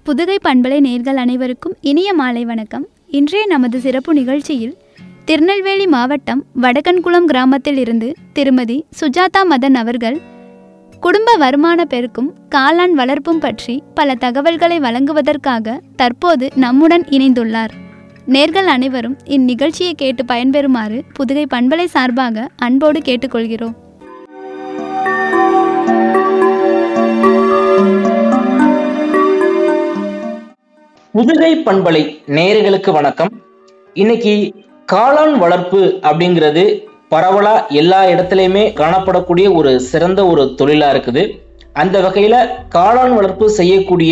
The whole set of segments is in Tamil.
புதுகை பண்பலை நேர்கள் அனைவருக்கும் இனிய மாலை வணக்கம் இன்றைய நமது சிறப்பு நிகழ்ச்சியில் திருநெல்வேலி மாவட்டம் வடக்கன்குளம் கிராமத்தில் இருந்து திருமதி சுஜாதா மதன் அவர்கள் குடும்ப வருமான பெருக்கும் காளான் வளர்ப்பும் பற்றி பல தகவல்களை வழங்குவதற்காக தற்போது நம்முடன் இணைந்துள்ளார் நேர்கள் அனைவரும் இந்நிகழ்ச்சியை கேட்டு பயன்பெறுமாறு புதுகை பண்பலை சார்பாக அன்போடு கேட்டுக்கொள்கிறோம் புதுகை பண்பலை நேயர்களுக்கு வணக்கம் இன்னைக்கு காளான் வளர்ப்பு அப்படிங்கிறது பரவலா எல்லா இடத்துலையுமே காணப்படக்கூடிய ஒரு சிறந்த ஒரு தொழிலா இருக்குது அந்த வகையில காளான் வளர்ப்பு செய்யக்கூடிய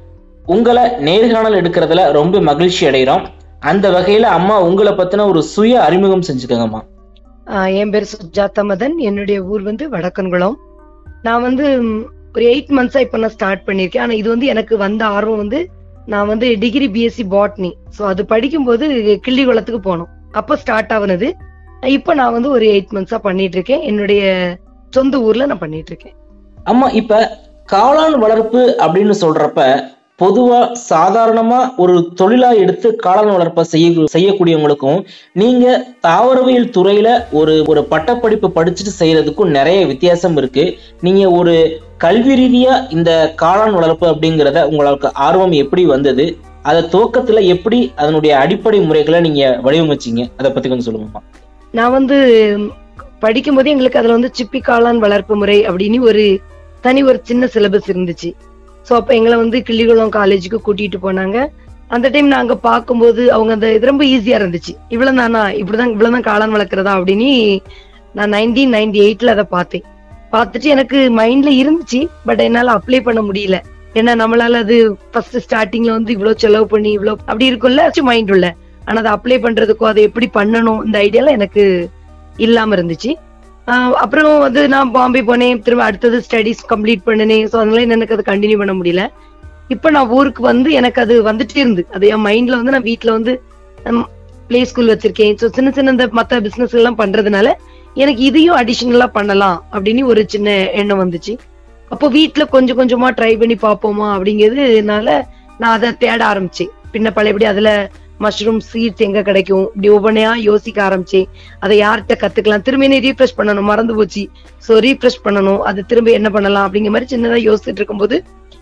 உங்களை நேர்காணல் எடுக்கிறதுல ரொம்ப மகிழ்ச்சி அடைகிறோம் அந்த வகையில அம்மா உங்களை பத்தின ஒரு சுய அறிமுகம் செஞ்சுக்கோங்கம்மா ஆஹ் என் பேர் சுஜாதா மதன் என்னுடைய ஊர் வந்து வடக்கன்குளம் நான் வந்து ம், ஒரு எயிட் மந்த்ஸா இப்ப நான் ஸ்டார்ட் பண்ணிருக்கேன் ஆனா இது வந்து எனக்கு வந்த ஆர்வம் வந்து நான் வந்து டிகிரி பிஎஸ்சி பாட்னி சோ அது படிக்கும்போது கிள்ளிக்குளத்துக்கு போனோம் அப்ப ஸ்டார்ட் ஆகுனது இப்ப நான் வந்து ஒரு எயிட் மந்த்ஸா பண்ணிட்டு இருக்கேன் என்னுடைய சொந்த ஊர்ல நான் பண்ணிட்டு இருக்கேன் அம்மா இப்ப காளான் வளர்ப்பு அப்படின்னு சொல்றப்ப பொதுவா சாதாரணமா ஒரு தொழிலா எடுத்து காளான் வளர்ப்பை செய்ய செய்யக்கூடியவங்களுக்கும் நீங்க தாவரவியல் துறையில ஒரு ஒரு பட்டப்படிப்பு படிச்சுட்டு செய்யறதுக்கும் நிறைய வித்தியாசம் இருக்கு நீங்க ஒரு கல்வி ரீதியா இந்த காளான் வளர்ப்பு அப்படிங்கிறத உங்களுக்கு ஆர்வம் எப்படி வந்தது அதை துவக்கத்துல எப்படி அதனுடைய அடிப்படை முறைகளை நீங்க வடிவமைச்சீங்க அதை பத்தி கொஞ்சம் சொல்லுங்கம்மா நான் வந்து ம், படிக்கும்போது எங்களுக்கு அதுல வந்து சிப்பி காளான் வளர்ப்பு முறை அப்படின்னு ஒரு தனி ஒரு சின்ன சிலபஸ் இருந்துச்சு சோ அப்ப எங்களை வந்து கிள்ளிகுளம் காலேஜுக்கு கூட்டிட்டு போனாங்க அந்த டைம் நாங்க பார்க்கும்போது அவங்க அந்த இது ரொம்ப ஈஸியா இருந்துச்சு இவ்வளவு தானா இப்படிதான் இவ்வளவுதான் காளான் வளர்க்குறதா அப்படின்னு நான் நைன்டீன் நைன்டி எயிட்ல அதை பார்த்தேன் பார்த்துட்டு எனக்கு மைண்ட்ல இருந்துச்சு பட் என்னால அப்ளை பண்ண முடியல ஏன்னா நம்மளால அது ஃபர்ஸ்ட் ஸ்டார்டிங்ல வந்து இவ்வளவு செலவு பண்ணி இவ்வளவு அப்படி இருக்கும்ல மைண்ட் உள்ள ஆனா அதை அப்ளை பண்றதுக்கோ அதை எப்படி பண்ணணும் இந்த ஐடியால எனக்கு இல்லாம இருந்துச்சு ஆஹ் அப்புறம் வந்து நான் பாம்பே போனேன் திரும்ப அடுத்தது ஸ்டடீஸ் கம்ப்ளீட் பண்ணினேன் ஸோ அதனால எனக்கு அதை கண்டினியூ பண்ண முடியல இப்ப நான் ஊருக்கு வந்து எனக்கு அது வந்துட்டே இருந்து அது என் மைண்ட்ல வந்து நான் வீட்ல வந்து பிளே ஸ்கூல் வச்சிருக்கேன் ஸோ சின்ன சின்ன இந்த மத்த பிசினஸ் எல்லாம் பண்றதுனால எனக்கு இதையும் அடிஷனலா பண்ணலாம் அப்படின்னு ஒரு சின்ன எண்ணம் வந்துச்சு அப்போ வீட்ல கொஞ்சம் கொஞ்சமா ட்ரை பண்ணி பார்ப்போமா அப்படிங்கிறதுனால நான் அதை தேட ஆரம்பிச்சேன் பின்ன பழையபடி அதுல மஷ்ரூம் சீட்ஸ் எங்க கிடைக்கும் இப்படி ஒவ்வொன்றையா யோசிக்க ஆரம்பிச்சேன் அதை யார்கிட்ட கத்துக்கலாம் திரும்ப ரீஃப்ரெஷ் பண்ணணும் மறந்து போச்சு சோ ரீஃப்ரெஷ் பண்ணணும் அது திரும்ப என்ன பண்ணலாம் அப்படிங்கிற மாதிரி சின்னதா யோசிச்சுட்டு இருக்கும்போது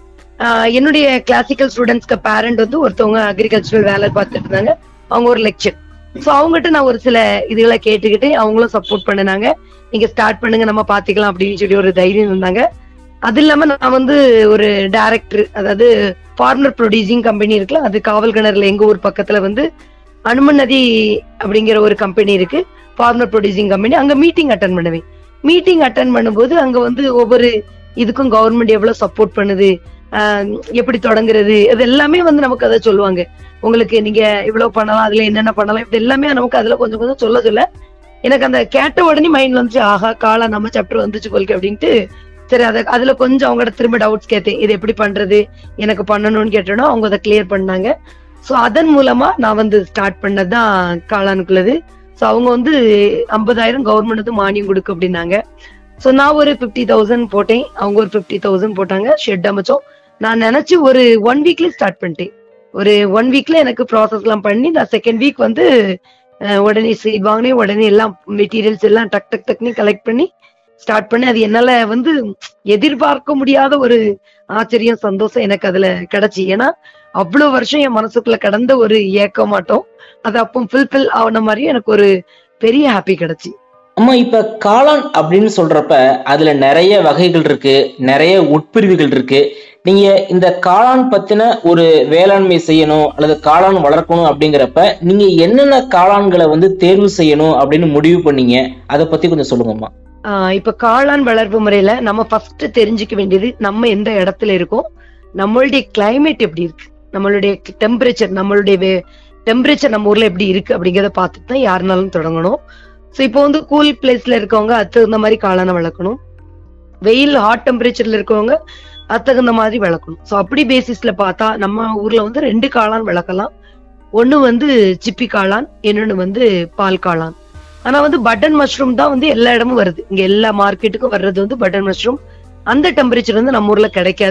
ஆஹ் என்னுடைய கிளாசிக்கல் ஸ்டூடெண்ட்ஸ்க்கு பேரண்ட் வந்து ஒருத்தவங்க அக்ரிகல்ச்சரல் வேலை பார்த்துட்டு இருந்தாங்க அவங்க ஒரு லெக்சர் சோ அவங்ககிட்ட நான் ஒரு சில இதுகளை கேட்டுக்கிட்டு அவங்களும் சப்போர்ட் பண்ணினாங்க நீங்க ஸ்டார்ட் பண்ணுங்க நம்ம பாத்துக்கலாம் அப்படின்னு சொல்லி ஒரு தைரியம் இருந்தாங்க அது இல்லாம நான் வந்து ஒரு டைரக்டர் அதாவது ஃபார்மர் ப்ரொடியூசிங் கம்பெனி இருக்குல்ல அது காவல் கிணறுல எங்க ஊர் பக்கத்துல வந்து அனுமன் நதி அப்படிங்கிற ஒரு கம்பெனி இருக்கு ஃபார்மர் ப்ரொடியூசிங் கம்பெனி அங்க மீட்டிங் அட்டன் பண்ணுவேன் மீட்டிங் அட்டன் பண்ணும்போது அங்க வந்து ஒவ்வொரு இதுக்கும் கவர்மெண்ட் எவ்வளவு சப்போர்ட் பண்ணுது ஆஹ் எப்படி தொடங்குறது இது எல்லாமே வந்து நமக்கு அதை சொல்லுவாங்க உங்களுக்கு நீங்க இவ்வளவு பண்ணலாம் அதுல என்னென்ன பண்ணலாம் இது எல்லாமே நமக்கு அதுல கொஞ்சம் கொஞ்சம் சொல்ல சொல்ல எனக்கு அந்த கேட்ட உடனே மைண்ட்ல வந்துச்சு ஆஹா காலா நம்ம சாப்டர் வந்துச்சு கொள்கை அப்படின்ட்டு சரி அத அதுல கொஞ்சம் அவங்ககிட்ட திரும்ப டவுட்ஸ் கேட்டேன் இது எப்படி பண்றது எனக்கு பண்ணணும்னு கேட்டோன்னா அவங்க அதை கிளியர் பண்ணாங்க சோ அதன் மூலமா நான் வந்து ஸ்டார்ட் பண்ணதுதான் காளானுக்குள்ளது சோ அவங்க வந்து ஐம்பதாயிரம் கவர்மெண்ட் வந்து மானியம் கொடுக்கு அப்படின்னாங்க சோ நான் ஒரு பிப்டி தௌசண்ட் போட்டேன் அவங்க ஒரு பிப்டி தௌசண்ட் போட்டாங்க ஷெட் அமைச்சோம் நான் நினைச்சு ஒரு ஒன் வீக்ல ஸ்டார்ட் பண்ணிட்டேன் ஒரு ஒன் வீக்ல எனக்கு ப்ராசஸ் எல்லாம் பண்ணி நான் செகண்ட் வீக் வந்து அஹ், உடனே சீட் வாங்கினேன் உடனே எல்லாம் மெட்டீரியல்ஸ் எல்லாம் டக் டக் டக்னு கலெக்ட் பண்ணி ஸ்டார்ட் பண்ணி அது என்னால வந்து எதிர்பார்க்க முடியாத ஒரு ஆச்சரியம் சந்தோஷம் எனக்கு அதுல கிடைச்சு ஏன்னா அவ்வளவு வருஷம் என் மனசுக்குள்ள கடந்த ஒரு ஏக்கம் மாட்டோம் அது அப்போ ஃபுல்ஃபில் ஆன மாதிரியும் எனக்கு ஒரு பெரிய ஹாப்பி கிடைச்சு அம்மா இப்ப காளான் அப்படின்னு சொல்றப்ப அதுல நிறைய வகைகள் இருக்கு நிறைய உட்பிரிவுகள் இருக்கு நீங்க இந்த காளான் பத்தின ஒரு வேளாண்மை செய்யணும் அல்லது காளான் வளர்க்கணும் அப்படிங்கிறப்ப நீங்க என்னென்ன காளான்களை வந்து தேர்வு செய்யணும் அப்படின்னு முடிவு பண்ணீங்க அதை பத்தி கொஞ்சம் சொல்லுங்கம்மா ஆஹ் இப்ப காளான் வளர்ப்பு முறையில நம்ம ஃபர்ஸ்ட் தெரிஞ்சுக்க வேண்டியது நம்ம எந்த இடத்துல இருக்கோம் நம்மளுடைய கிளைமேட் எப்படி இருக்கு நம்மளுடைய டெம்பரேச்சர் நம்மளுடைய டெம்பரேச்சர் நம்ம ஊர்ல எப்படி இருக்கு அப்படிங்கறத பார்த்துட்டு தான் யாருனாலும் தொடங்கணும் ஸோ இப்போ வந்து கூல் பிளேஸ்ல இருக்கவங்க அது தகுந்த மாதிரி காளானை வளர்க்கணும் வெயில் ஹாட் டெம்பரேச்சர்ல இருக்கவங்க அது தகுந்த மாதிரி வளர்க்கணும் ஸோ அப்படி பேசிஸ்ல பார்த்தா நம்ம ஊர்ல வந்து ரெண்டு காளான் வளர்க்கலாம் ஒண்ணு வந்து சிப்பி காளான் இன்னொன்னு வந்து பால் காளான் ஆனா வந்து பட்டன் மஷ்ரூம் தான் வந்து எல்லா இடமும் வருது இங்க எல்லா மார்க்கெட்டுக்கும் வர்றது வந்து பட்டன் மஷ்ரூம் அந்த டெம்பரேச்சர் வந்து நம்ம ஊர்ல கிடைக்காது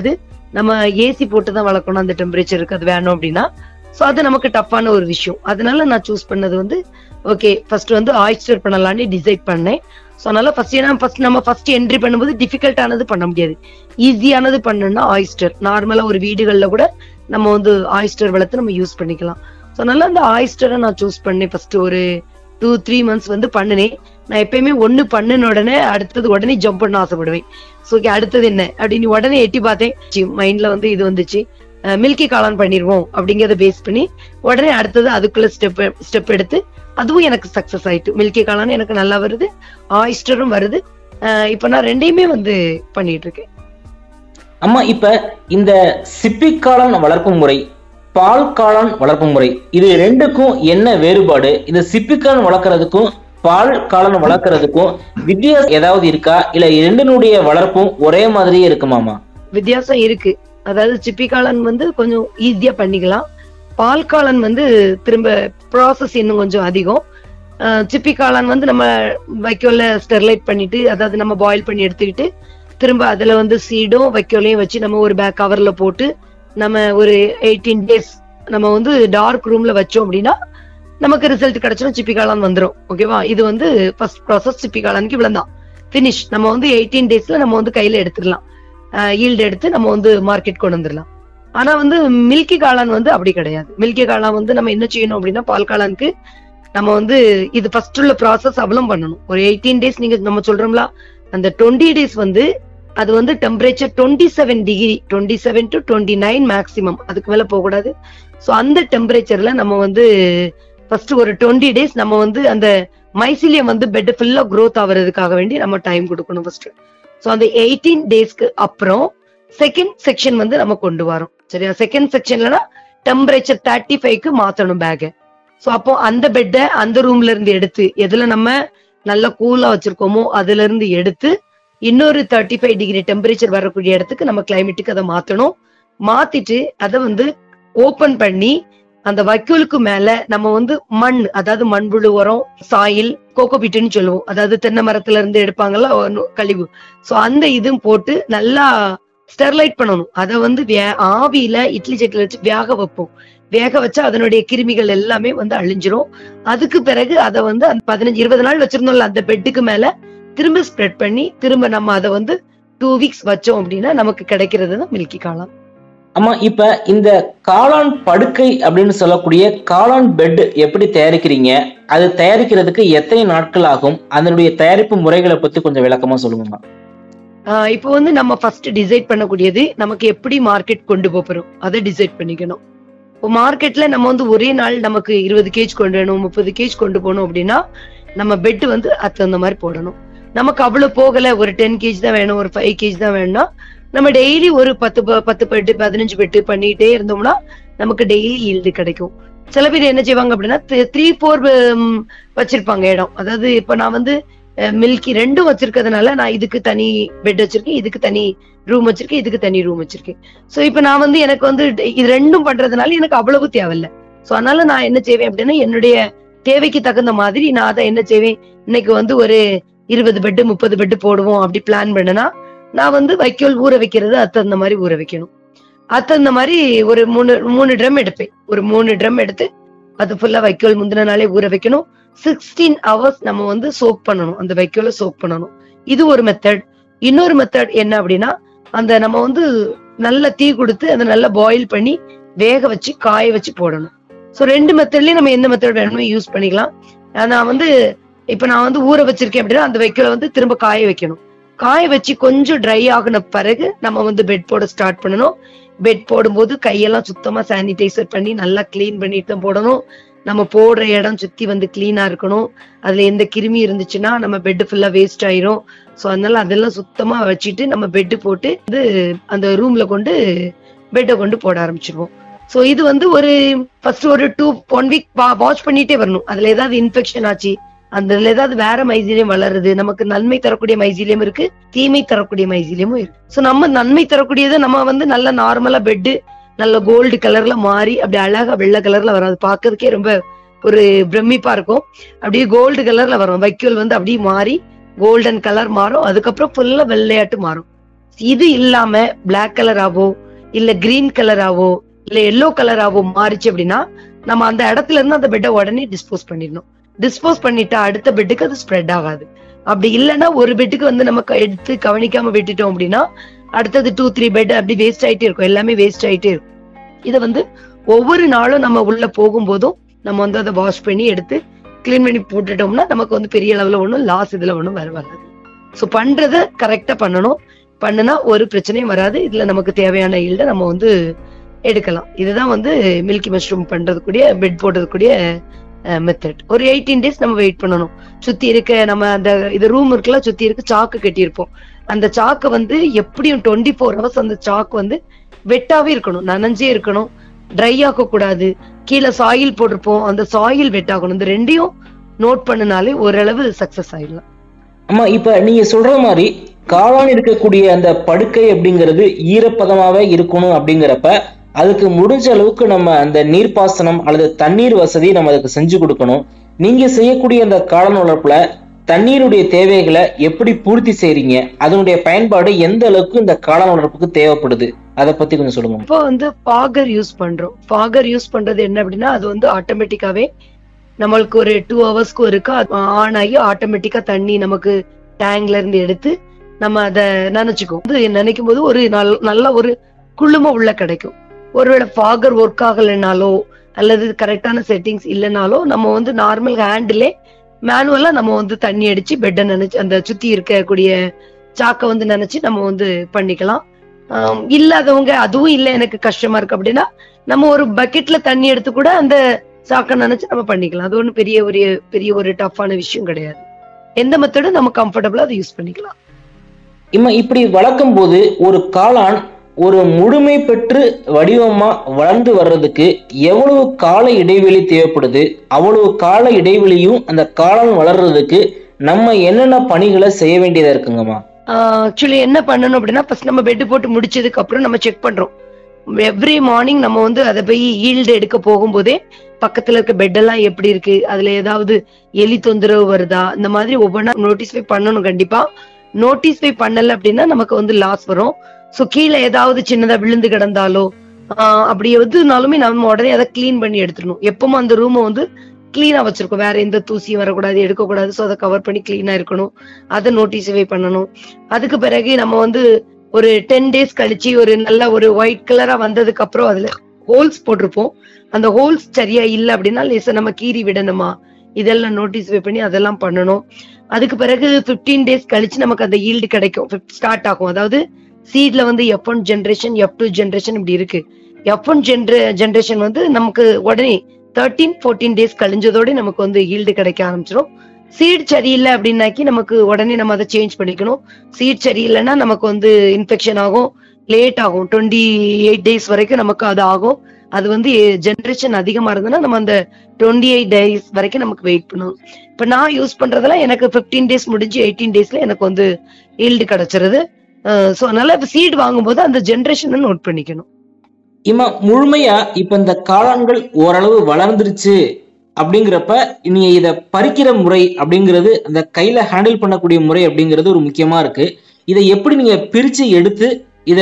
நம்ம ஏசி போட்டு தான் வளர்க்கணும் அந்த டெம்பரேச்சருக்கு அது வேணும் அப்படின்னா சோ அது நமக்கு டஃப்பான ஒரு விஷயம் அதனால நான் சூஸ் பண்ணது வந்து ஓகே ஃபர்ஸ்ட் வந்து ஆயிஸ்டர் பண்ணலாம்னு டிசைட் பண்ணேன் ஸோ அதனால ஃபர்ஸ்ட் ஏன்னா ஃபர்ஸ்ட் நம்ம ஃபர்ஸ்ட் என்ட்ரி பண்ணும்போது டிஃபிகல்ட்டானது பண்ண முடியாது ஈஸியானது பண்ணணும்னா ஆயிஸ்டர் நார்மலா ஒரு வீடுகள்ல கூட நம்ம வந்து ஆயிஸ்டர் வளர்த்து நம்ம யூஸ் பண்ணிக்கலாம் ஸோ அதனால அந்த ஆயிஸ்டரை நான் சூஸ் பண்ணேன் ஃபர்ஸ்ட் ஒரு டூ த்ரீ மந்த்ஸ் வந்து பண்ணினேன் நான் எப்பயுமே ஒண்ணு பண்ணின உடனே அடுத்தது உடனே ஜம்ப் பண்ண ஆசைப்படுவேன் ஸோ ஓகே அடுத்தது என்ன அப்படின்னு உடனே எட்டி பார்த்தேன் மைண்ட்ல வந்து இது வந்துச்சு மில்கி காளான் பண்ணிடுவோம் அப்படிங்கறத பேஸ் பண்ணி உடனே அடுத்தது அதுக்குள்ள ஸ்டெப் ஸ்டெப் எடுத்து அதுவும் எனக்கு சக்சஸ் ஆயிட்டு மில்கி காளான் எனக்கு நல்லா வருது ஆயிஸ்டரும் வருது அஹ் இப்ப நான் ரெண்டையுமே வந்து பண்ணிட்டு இருக்கேன் அம்மா இப்ப இந்த சிப்பி காளான் வளர்ப்பு முறை பால் காளான் வளர்ப்பு முறை இது ரெண்டுக்கும் என்ன வேறுபாடு இந்த சிப்பி காளான் வளர்க்கறதுக்கும் பால் காளான் வளர்க்கறதுக்கும் வித்தியாசம் ஏதாவது இருக்கா இல்ல இரண்டினுடைய வளர்ப்பும் ஒரே மாதிரியே இருக்குமாமா வித்தியாசம் இருக்கு அதாவது சிப்பி காளான் வந்து கொஞ்சம் ஈஸியா பண்ணிக்கலாம் பால் காளான் வந்து திரும்ப ப்ராசஸ் இன்னும் கொஞ்சம் அதிகம் அஹ் சிப்பி காளான் வந்து நம்ம வைக்கோல்ல ஸ்டெர்லைட் பண்ணிட்டு அதாவது நம்ம பாயில் பண்ணி எடுத்துக்கிட்டு திரும்ப அதுல வந்து சீடும் வைக்கோலையும் வச்சு நம்ம ஒரு பேக் கவர்ல போட்டு நம்ம ஒரு எயிட்டீன் டேஸ் நம்ம வந்து டார்க் ரூம்ல வச்சோம் அப்படின்னா நமக்கு ரிசல்ட் கிடைச்சிடும் சிப்பி காளான் வந்துடும் ஓகேவா இது வந்து ஃபர்ஸ்ட் ப்ராசஸ் சிப்பி காளானுக்கு இவ்வளவுதான் ஃபினிஷ் நம்ம வந்து எயிட்டீன் டேஸ்ல நம்ம வந்து கையில எடுத்துடலாம் ஈல்டு எடுத்து நம்ம வந்து மார்க்கெட் கொண்டு வந்துடலாம் ஆனா வந்து மில்கி காளான் வந்து அப்படி கிடையாது மில்கி காளான் வந்து நம்ம என்ன செய்யணும் அப்படின்னா பால் காளானுக்கு நம்ம வந்து இது ஃபர்ஸ்ட் உள்ள ப்ராசஸ் அவளும் பண்ணணும் ஒரு எயிட்டீன் டேஸ் நீங்க நம்ம சொல்றோம்ல அந்த டுவெண்ட்டி டேஸ் வந்து அது வந்து temperature twenty seven degree twenty seven to twenty nine maximum அதுக்கு மேல போகக்கூடாது ஸோ அந்த டெம்பரேச்சர்ல நம்ம வந்து ஃபர்ஸ்ட் ஒரு டுவெண்ட்டி டேஸ் நம்ம வந்து அந்த மைசிலியம் வந்து பெட் ஃபுல்லா growth ஆகுறதுக்காக வேண்டி நம்ம டைம் கொடுக்கணும் ஃபர்ஸ்ட் ஸோ அந்த எயிட்டீன் டேஸ்க்கு அப்புறம் செகண்ட் செக்ஷன் வந்து நம்ம கொண்டு வரோம் சரியா செகண்ட் செக்ஷன்லனா டெம்பரேச்சர் தேர்ட்டி ஃபைவ்க்கு மாத்தணும் பேக்கை ஸோ அப்போ அந்த பெட்டை அந்த ரூம்ல இருந்து எடுத்து எதுல நம்ம நல்லா கூலா வச்சிருக்கோமோ அதுல இருந்து எடுத்து இன்னொரு தேர்ட்டி ஃபைவ் டிகிரி டெம்பரேச்சர் வரக்கூடிய இடத்துக்கு நம்ம கிளைமேட்டுக்கு அதை மாத்தணும் மாத்திட்டு அதை வந்து ஓபன் பண்ணி அந்த வைக்கோலுக்கு மேல நம்ம வந்து மண் அதாவது மண்புழு உரம் சாயில் கோகோபிட்டுன்னு சொல்லுவோம் அதாவது தென்னை மரத்துல இருந்து எடுப்பாங்கல்ல ஒன்னு- கழிவு சோ அந்த இதுவும் போட்டு நல்லா ஸ்டெர்லைட் பண்ணணும் அதை வந்து வே- ஆவியில இட்லி சட்டில வச்சு வேக வைப்போம் வேக வச்சா அதனுடைய கிருமிகள் எல்லாமே வந்து அழிஞ்சிரும் அதுக்கு பிறகு அதை வந்து அந்த பதினஞ்சு இருபது நாள் வச்சிருந்தோம்ல அந்த பெட்டுக்கு மேல திரும்ப ஸ்ப்ரெட் பண்ணி திரும்ப நம்ம அதை வந்து டூ வீக்ஸ் வச்சோம் அப்படின்னா நமக்கு கிடைக்கிறது தான் மில்கி காளான் அம்மா இப்ப இந்த காளான் படுக்கை அப்படின்னு சொல்லக்கூடிய காளான் பெட் எப்படி தயாரிக்கிறீங்க அது தயாரிக்கிறதுக்கு எத்தனை நாட்கள் ஆகும் அதனுடைய தயாரிப்பு முறைகளை பத்தி கொஞ்சம் விளக்கமா சொல்லுங்கம்மா ஆஹ் இப்போ வந்து நம்ம ஃபர்ஸ்ட் டிசைட் பண்ணக்கூடியது நமக்கு எப்படி மார்க்கெட் கொண்டு போப் போறோம் அதை டிசைட் பண்ணிக்கணும் இப்போ மார்க்கெட்ல நம்ம வந்து ஒரே நாள் நமக்கு இருபது கேஜ் கொண்டு வரணும் முப்பது கேஜ் கொண்டு போகணும் அப்படின்னா நம்ம பெட் வந்து அது தகுந்த மாதிரி போடணும் நமக்கு அவ்வளவு போகல ஒரு டென் கேஜ் தான் வேணும் ஒரு ஃபைவ் கேஜ் தான் வேணும்னா நம்ம டெய்லி ஒரு பத்து ப- பத்து பெட்டு பதினஞ்சு பெட்டு பண்ணிட்டே இருந்தோம்னா நமக்கு டெய்லி ஈல்டு கிடைக்கும் சில பேர் என்ன செய்வாங்க அப்படின்னா த்ரீ ஃபோர் வச்சிருப்பாங்க இடம் அதாவது இப்ப நான் வந்து மில்கி ரெண்டும் வச்சிருக்கிறதுனால நான் இதுக்கு தனி பெட் வச்சிருக்கேன் இதுக்கு தனி ரூம் வச்சிருக்கேன் இதுக்கு தனி ரூம் வச்சிருக்கேன் சோ இப்ப நான் வந்து எனக்கு வந்து ட- இது ரெண்டும் பண்றதுனால எனக்கு அவ்வளவு தேவையில்ல சோ அதனால நான் என்ன செய்வேன் அப்படின்னா என்னுடைய தேவைக்கு தகுந்த மாதிரி நான் அதை என்ன செய்வேன் இன்னைக்கு வந்து ஒரு இருபது பெட்டு முப்பது பெட்டு போடுவோம் அப்படி பிளான் பண்ணனா நான் வந்து வைக்கோல் ஊற வைக்கிறது அது தகுந்த மாதிரி ஊற வைக்கணும் அது தகுந்த மாதிரி ஒரு மூணு மூணு ட்ரம் எடுப்பேன் ஒரு மூணு ட்ரம் எடுத்து அது ஃபுல்லா வைக்கோல் முந்தின நாளே ஊற வைக்கணும் சிக்ஸ்டீன் ஹவர்ஸ் நம்ம வந்து சோக் பண்ணணும் அந்த வைக்கோல சோக் பண்ணணும் இது ஒரு மெத்தட் இன்னொரு மெத்தட் என்ன அப்படின்னா அந்த நம்ம வந்து நல்ல தீ கொடுத்து அதை நல்லா பாயில் பண்ணி வேக வச்சு காய வச்சு போடணும் சோ ரெண்டு மெத்தட்லயும் நம்ம எந்த மெத்தட் வேணுமோ யூஸ் பண்ணிக்கலாம் ஆஹ் நான் வந்து இப்ப நான் வந்து ஊற வச்சிருக்கேன் அப்படின்னா அந்த வைக்கோல வந்து திரும்ப காய வைக்கணும் காய வச்சு கொஞ்சம் ட்ரை ஆகுன பிறகு நம்ம வந்து பெட் போட ஸ்டார்ட் பண்ணணும் பெட் போடும்போது கையெல்லாம் சுத்தமா சானிடைசர் பண்ணி நல்லா க்ளீன் பண்ணிட்டு தான் போடணும் நம்ம போடுற இடம் சுத்தி வந்து கிளீனா இருக்கணும் அதுல எந்த கிருமி இருந்துச்சுன்னா நம்ம பெட் ஃபுல்லா வேஸ்ட் ஆயிரும் சோ அதனால அதெல்லாம் சுத்தமா வச்சுட்டு நம்ம பெட் போட்டு வந்து அந்த ரூம்ல கொண்டு பெட்டை கொண்டு போட ஆரம்பிச்சிருவோம் சோ இது வந்து ஒரு ஃபர்ஸ்ட் ஒரு டூ ஒன் வீக் வாட்ச் பண்ணிட்டே வரணும் அதுல ஏதாவது இன்ஃபெக்ஷன் ஆச்சு அந்த இதுல ஏதாவது வேற மைசீலியம் வளருது நமக்கு நன்மை தரக்கூடிய மைசீலியம் இருக்கு தீமை தரக்கூடிய மைசீலியமும் இருக்கு சோ நம்ம நன்மை தரக்கூடியதை நம்ம வந்து நல்ல நார்மலா பெட் நல்ல கோல்டு கலர்ல மாறி அப்படி அழகா வெள்ளை கலர்ல வரும் அது பார்க்கிறதுக்கே ரொம்ப ஒரு பிரமிப்பா இருக்கும் அப்படியே கோல்டு கலர்ல வரும் வைக்கோல் வந்து அப்படியே மாறி கோல்டன் கலர் மாறும் அதுக்கப்புறம் ஃபுல்லா வெள்ளையாட்டு மாறும் இது இல்லாம பிளாக் கலராவோ இல்ல கிரீன் கலராவோ இல்ல எல்லோ கலராவோ மாறிச்சு அப்படின்னா நம்ம அந்த இடத்துல இருந்து அந்த பெட்டை உடனே டிஸ்போஸ் பண்ணிடணும் டிஸ்போஸ் பண்ணிட்டா அடுத்த பெட்டுக்கு அது ஸ்ப்ரெட் ஆகாது அப்படி இல்லைன்னா ஒரு பெட்டுக்கு வந்து நம்ம க- எடுத்து கவனிக்காம விட்டுட்டோம் அப்படின்னா அடுத்தது டூ த்ரீ பெட் அப்படி வேஸ்ட் ஆயிட்டே இருக்கும் எல்லாமே வேஸ்ட் ஆயிட்டே இருக்கும் இதை வந்து ஒவ்வொரு நாளும் நம்ம உள்ள போகும்போதும் நம்ம வந்து அதை வாஷ் பண்ணி எடுத்து க்ளீன் பண்ணி போட்டுட்டோம்னா நமக்கு வந்து பெரிய அளவுல ஒன்றும் லாஸ் இதுல ஒன்றும் வர வராது ஸோ பண்றத கரெக்டா பண்ணணும் பண்ணுனா ஒரு பிரச்சனையும் வராது இதுல நமக்கு தேவையான ஈல்ட நம்ம வந்து எடுக்கலாம் இதுதான் வந்து மில்கி மஷ்ரூம் பண்றதுக்கூடிய பெட் போடுறதுக்கூடிய மெத்தட் ஒரு எயிட்டீன் டேஸ் நம்ம வெயிட் பண்ணணும் சுத்தி இருக்க நம்ம அந்த இது ரூம் இருக்குல்ல சுத்தி இருக்க சாக்கு கட்டியிருப்போம் அந்த சாக்கு வந்து எப்படியும் டுவெண்ட்டி ஃபோர் ஹவர்ஸ் அந்த சாக்கு வந்து வெட்டாவே இருக்கணும் நனைஞ்சே இருக்கணும் ட்ரை ஆக்க கூடாது கீழே சாயில் போட்டிருப்போம் அந்த சாயில் வெட் ஆகணும் இந்த ரெண்டையும் நோட் பண்ணினாலே ஓரளவு சக்சஸ் ஆயிடலாம் ஆமா இப்ப நீங்க சொல்ற மாதிரி காளான் இருக்கக்கூடிய அந்த படுக்கை அப்படிங்கிறது ஈரப்பதமாவே இருக்கணும் அப்படிங்கிறப்ப அதுக்கு முடிஞ்ச அளவுக்கு நம்ம அந்த நீர்ப்பாசனம் அல்லது தண்ணீர் வசதி நம்ம அதுக்கு செஞ்சு கொடுக்கணும் நீங்க செய்யக்கூடிய அந்த காளான் வளர்ப்புல தண்ணீருடைய தேவைகளை எப்படி பூர்த்தி செய்றீங்க அதனுடைய பயன்பாடு எந்த அளவுக்கு இந்த காளான் வளர்ப்புக்கு தேவைப்படுது அதை பத்தி கொஞ்சம் சொல்லுங்க இப்போ வந்து ஃபாகர் யூஸ் பண்றோம் ஃபாகர் யூஸ் பண்றது என்ன அப்படின்னா அது வந்து ஆட்டோமேட்டிக்காவே நம்மளுக்கு ஒரு டூ ஹவர்ஸ்க்கு ஒருக்கா ஆன் ஆகி ஆட்டோமேட்டிக்கா தண்ணி நமக்கு டேங்க்ல இருந்து எடுத்து நம்ம அதை நினைச்சுக்கோ அது நினைக்கும் போது ஒரு நல்- நல்ல ஒரு குளும உள்ள கிடைக்கும் ஒருவேளை ஃபாகர் ஒர்க் ஆகலைனாலோ அல்லது கரெக்டான செட்டிங்ஸ் இல்லைனாலோ நம்ம வந்து நார்மல் ஹேண்டிலே மேனுவலா நம்ம வந்து தண்ணி அடிச்சு பெட்டை நினைச்சு அந்த சுத்தி இருக்கக்கூடிய சாக்கை வந்து நினைச்சு நம்ம வந்து பண்ணிக்கலாம் ஆம், இல்லாதவங்க அதுவும் இல்ல எனக்கு கஷ்டமா இருக்கு அப்படின்னா நம்ம ஒரு பக்கெட்ல தண்ணி எடுத்து கூட அந்த சாக்க நினைச்சு நம்ம பண்ணிக்கலாம் அது ஒண்ணும் பெரிய ஒரு பெரிய ஒரு டஃப்பான விஷயம் கிடையாது எந்த மெத்தடும் நம்ம கம்ஃபர்டபுளா அதை யூஸ் பண்ணிக்கலாம் இம்ம இப்படி வளர்க்கும் போது ஒரு காளான் ஒரு முழுமை பெற்று வடிவமா வளர்ந்து வர்றதுக்கு எவ்வளவு கால இடைவெளி தேவைப்படுது அவ்வளவு கால இடைவெளியும் அந்த காளான் வளர்றதுக்கு நம்ம என்னென்ன பணிகளை செய்ய வேண்டியதா இருக்குங்கம்மா ஆக்சுவலி என்ன பண்ணணும் அப்படின்னா ஃபர்ஸ்ட் நம்ம பெட் போட்டு முடிச்சதுக்கு அப்புறம் நம்ம செக் பண்றோம் எவ்ரி மார்னிங் நம்ம வந்து அதை போய் ஈல்டு எடுக்க போகும்போதே பக்கத்துல இருக்க பெட் எல்லாம் எப்படி இருக்கு அதுல ஏதாவது எலி தொந்தரவு வருதா இந்த மாதிரி ஒவ்வொன்றா நோட்டீஸ்ஃபை பண்ணணும் கண்டிப்பா நோட்டீஸ்ஃபை பண்ணல அப்படின்னா நமக்கு வந்து லாஸ் வரும் சோ கீழே ஏதாவது சின்னதா விழுந்து கிடந்தாலோ ஆஹ் அப்படி எதுனாலுமே நம்ம உடனே அதை க்ளீன் பண்ணி எடுத்துடணும் எப்பவும் அந்த ரூமை வந்து கிளீனா வச்சிருக்கோம் வேற எந்த தூசியும் வரக்கூடாது எடுக்கக்கூடாது ஸோ அதை கவர் பண்ணி கிளீனா இருக்கணும் அதை நோட்டீஸிஃபை பண்ணணும் அதுக்கு பிறகு நம்ம வந்து ஒரு டென் டேஸ் கழிச்சு ஒரு நல்ல ஒரு ஒயிட் கலரா வந்ததுக்கு அப்புறம் அதுல ஹோல்ஸ் போட்டிருப்போம் அந்த ஹோல்ஸ் சரியா இல்ல அப்படின்னா லேசா நம்ம கீறி விடணுமா இதெல்லாம் நோட்டீஸ்ஃபை பண்ணி அதெல்லாம் பண்ணணும் அதுக்கு பிறகு 15 டேஸ் கழிச்சு நமக்கு அந்த ஈல்டு கிடைக்கும் ஸ்டார்ட் ஆகும் அதாவது சீட்ல வந்து F one generation F two generation இப்படி இருக்கு எஃப் ஒன் ஜென்ரேஷன் வந்து நமக்கு உடனே தேர்ட்டீன் ஃபோர்டீன் டேஸ் கழிஞ்சதோட நமக்கு வந்து ஈல்டு கிடைக்க ஆரம்பிச்சிடும் சீட் சரியில்லை அப்படின்னாக்கி நமக்கு உடனே நம்ம அதை சேஞ்ச் பண்ணிக்கணும் சீட் சரியில்லைன்னா நமக்கு வந்து இன்ஃபெக்ஷன் ஆகும் லேட் ஆகும் டுவெண்ட்டி எயிட் டேஸ் வரைக்கும் நமக்கு அது ஆகும் அது வந்து ஜென்ரேஷன் அதிகமா இருந்ததுன்னா நம்ம அந்த டுவெண்ட்டி எயிட் டேஸ் வரைக்கும் நமக்கு வெயிட் பண்ணணும் இப்ப நான் யூஸ் பண்றதெல்லாம் எனக்கு 15 டேஸ் முடிஞ்சு எயிட்டீன் டேஸ்ல எனக்கு வந்து ஈல்டு கிடைச்சிருது ஸோ அதனால இப்ப சீட் வாங்கும்போது அந்த ஜென்ரேஷனை நோட் பண்ணிக்கணும் இம்மா முழுமையா இப்ப இந்த காளான்கள் ஓரளவு வளர்ந்துருச்சு அப்படிங்கிறப்ப நீங்க இத பறிக்கிற முறை அப்படிங்கிறது அந்த கையில ஹேண்டில் பண்ணக்கூடிய முறை அப்படிங்கிறது ஒரு முக்கியமா இருக்கு இதை எப்படி நீங்க பிரிச்சு எடுத்து இத